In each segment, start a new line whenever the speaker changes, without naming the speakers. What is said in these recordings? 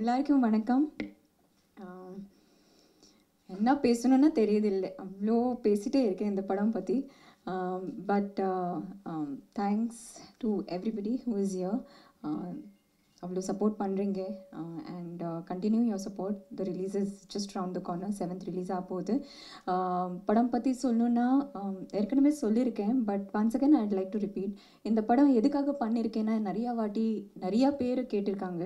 எல்லாருக்கும் வணக்கம் ஆம், என்ன பேசணும்னா தெரியுதில்லை அவ்வளோ பேசிட்டே இருக்கேன் இந்த படம் பற்றி but thanks to everybody who is here அவ்வளோ சப்போர்ட் பண்ணுறீங்க and continue your support the release is just round the corner seventh release ஆக போகுது ஆம், படம் பற்றி சொல்லணுன்னா ஆம், ஏற்கனவே சொல்லியிருக்கேன் but once again I'd like to repeat இந்த படம் எதுக்காக பண்ணியிருக்கேன்னா நிறையா வாட்டி நிறையா பேர் கேட்டிருக்காங்க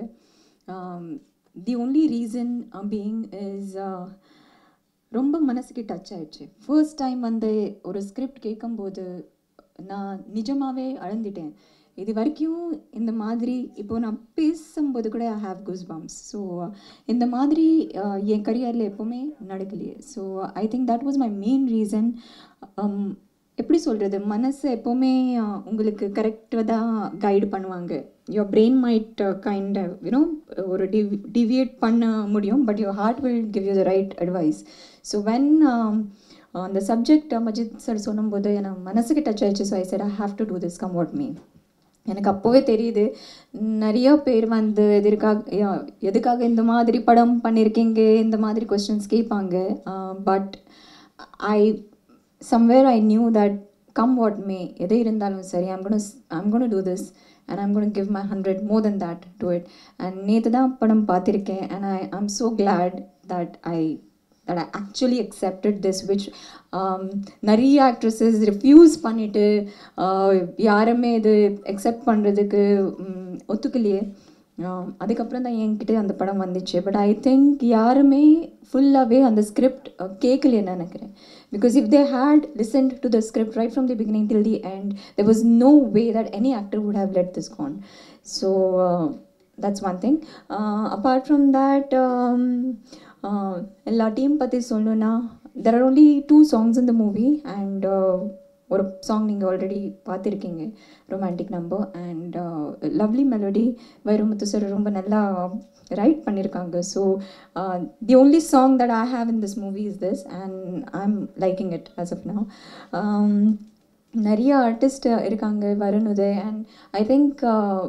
the only reason being is ரொம்ப மனசுக்கு டச் ஆயிடுச்சு ஃபர்ஸ்ட் டைம் வந்து ஒரு ஸ்கிரிப்ட் கேட்கும்போது நான் நிஜமாகவே அழுந்துட்டேன் இது வரைக்கும் இந்த மாதிரி இப்போ நான் பேசும்போது கூட I have goose bumps so இந்த மாதிரி uh, என் கரியரில் எப்போவுமே நடக்கலையே so I think that was my main reason எப்படி சொல்கிறது மனசு எப்போவுமே uh, உங்களுக்கு கரெக்டாக தான் கைடு பண்ணுவாங்க your brain might kind you know ஒரு டிவ் டிவியேட் பண்ண முடியும் but your heart will give you the right advice so when அந்த சப்ஜெக்ட் மஜித் சார் சொன்னும்போது எனக்கு மனசுக்கு டச் ஆயிடுச்சு so I said I have to do this come what may எனக்கு அப்போவே தெரியுது நிறைய பேர் வந்து எதற்காக யா- எதுக்காக இந்த மாதிரி படம் பண்ணியிருக்கீங்க இந்த மாதிரி கொஸ்டின்ஸ் கேட்பாங்க but I somewhere I knew that come what may எது இருந்தாலும் சரி I'm gonna I'm gonna do this and I'm gonna give my hundred more than that to it and நேற்று தான் படம் பார்த்துருக்கேன் and I I'm so glad that I that I actually accepted this which um, நிறைய actresses refuse பண்ணிட்டு uh, யாருமே இது accept பண்ணுறதுக்கு ஒத்துக்கலையே Um, அதுக்கப்புறம் தான் என்கிட்ட அந்த படம் வந்துச்சு பட் ஐ திங்க் யாருமே ஃபுல்லாகவே அந்த ஸ்கிரிப்ட் கேட்கலைன்னு நினைக்கிறேன் because if they had listened to the script right from the beginning till the end there was no way that any actor would have let this gone so that's one thing uh, apart from that um, uh, எல்லா team பற்றி சொல்லணுன்னா there are only two songs in the movie and ஒரு song நீங்கள் already பார்த்துருக்கீங்க romantic number and lovely melody Vairamuthu sir ரொம்ப நல்லா write பண்ணியிருக்காங்க so the only song that I have in this movie is this and I am liking it as of now um, நிறைய artist இருக்காங்க Varun Uday and I think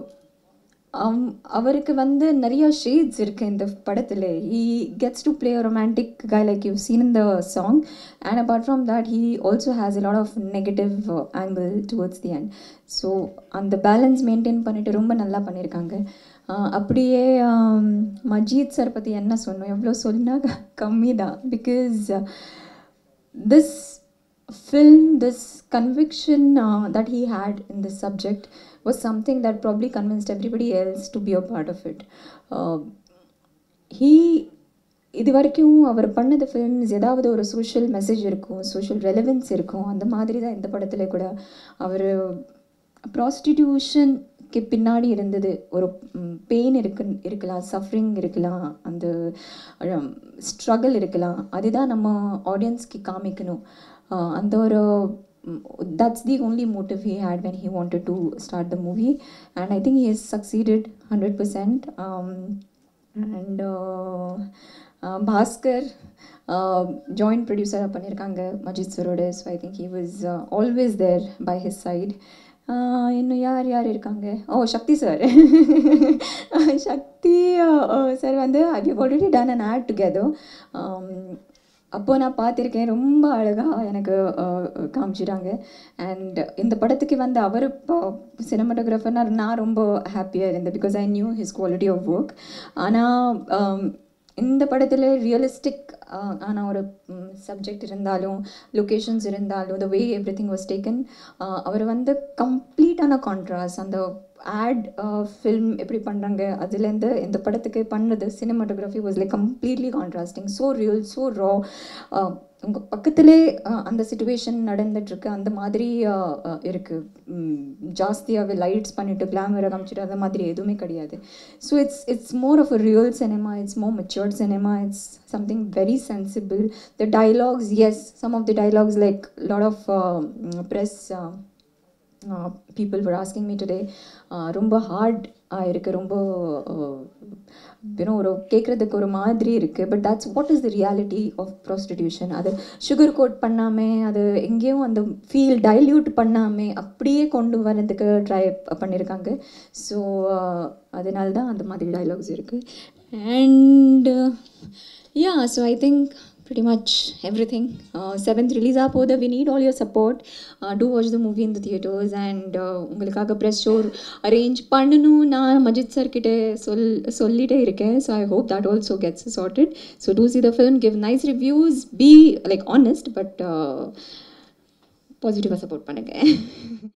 அவருக்கு வந்து நிறைய shades இருக்கு இந்த படத்தில் he gets to play romantic guy like you seen in the song and apart from that he also has a lot of negative angle towards the end so அந்த balance maintain பண்ணிட்டு ரொம்ப நல்லா பண்ணியிருக்காங்க ஆஹ் அப்படியே ஆம், மஜீத் சார் பற்றி என்ன சொன்னோம் எவ்வளோ சொன்னா கம்மி தான் because this film, this conviction uh, that he had in this subject was something that probably convinced everybody else to be a part of it. Uh, he இது வரைக்கும் அவர் பண்ணது ஃபிலிம்ஸ் ஏதாவது ஒரு சோஷியல் மெசேஜ் இருக்கும் சோஷியல் ரெலவென்ஸ் இருக்கும் அந்த மாதிரி தான் இந்த படத்தில் கூட அவர் ப்ராஸ்டிடியூஷனுக்கு பின்னாடி இருந்தது ஒரு பெயின் இருக்கு இருக்கலாம் சஃபரிங் இருக்கலாம் அந்த ஸ்ட்ரகிள் இருக்கலாம் அதுதான் நம்ம ஆடியன்ஸ்க்கு காமிக்கணும் அஹ் அந்த ஒரு that's the only motive he had when he wanted to start the movie and i think he has succeeded 100% um, and uh, uh, Bhaskar joint ப்ரொடியூசராக பண்ணியிருக்காங்க மஜித் சரோட so I think he was always there by his side இன்னும் யார் யார் இருக்காங்க ஓ சக்தி sir Sakthi sir வந்து I already done an ad together அப்போ நான் பார்த்துருக்கேன் ரொம்ப அழகாக எனக்கு அஹ், காமிச்சிட்டாங்க அண்ட் இந்த படத்துக்கு வந்து அவர் இப்போ சினிமாட்டோகிராஃபர்னா நான் ரொம்ப ஹாப்பியாக இருந்தேன் because I knew his quality of work ஆனால் இந்த படத்தில் ரியலிஸ்டிக் ஆன ஒரு சப்ஜெக்ட் இருந்தாலும் லொக்கேஷன்ஸ் இருந்தாலும் the way every thing was taken அவர் வந்து கம்ப்ளீட்டான கான்ட்ராஸ்ட் அந்த ஆட் ஃபில்ம் எப்படி பண்ணுறாங்க அதுலேருந்து இந்த படத்துக்கு பண்ணது cinematography was like completely contrasting so real so raw உங்கள் பக்கத்திலே அஹ், அந்த சுச்சுவேஷன் நடந்துட்டுருக்கு அந்த மாதிரி இருக்குது ஜாஸ்தியாகவே லைட்ஸ் பண்ணிவிட்டு கிளாமரை காமிச்சிட்டு அந்த மாதிரி எதுவுமே கிடையாது so it's it's more of a real cinema it's more matured cinema it's something very sensible the dialogues yes some of the dialogues like lot of press people were asking me today uh, ரொம்ப hard இருக்குது ரொம்ப you know ஒரு கேட்குறதுக்கு ஒரு மாதிரி இருக்குது but that's what is the reality of prostitution அது sugar coat பண்ணாமல் அது எங்கேயும் அந்த ஃபீல் டைல்யூட் பண்ணாமல் அப்படியே கொண்டு வரதுக்கு ட்ரை பண்ணியிருக்காங்க ஸோ அதனால தான் அந்த மாதிரி டைலாக்ஸ் இருக்குது And uh, yeah, so I think pretty much everything. Uh, seventh release ஆக போது we need all your support. Uh, do watch the movie in the theaters and uh, உங்களுக்காக ப்ரெஸ் ஷோ அரேஞ்ச் பண்ணணும் நான் Majid sir கிட்ட சொல் சொல்லிட்டே இருக்கேன் so I hope that also gets started so to see the film give nice reviews be like honest but பாசிட்டிவாக support பண்ணுங்கள்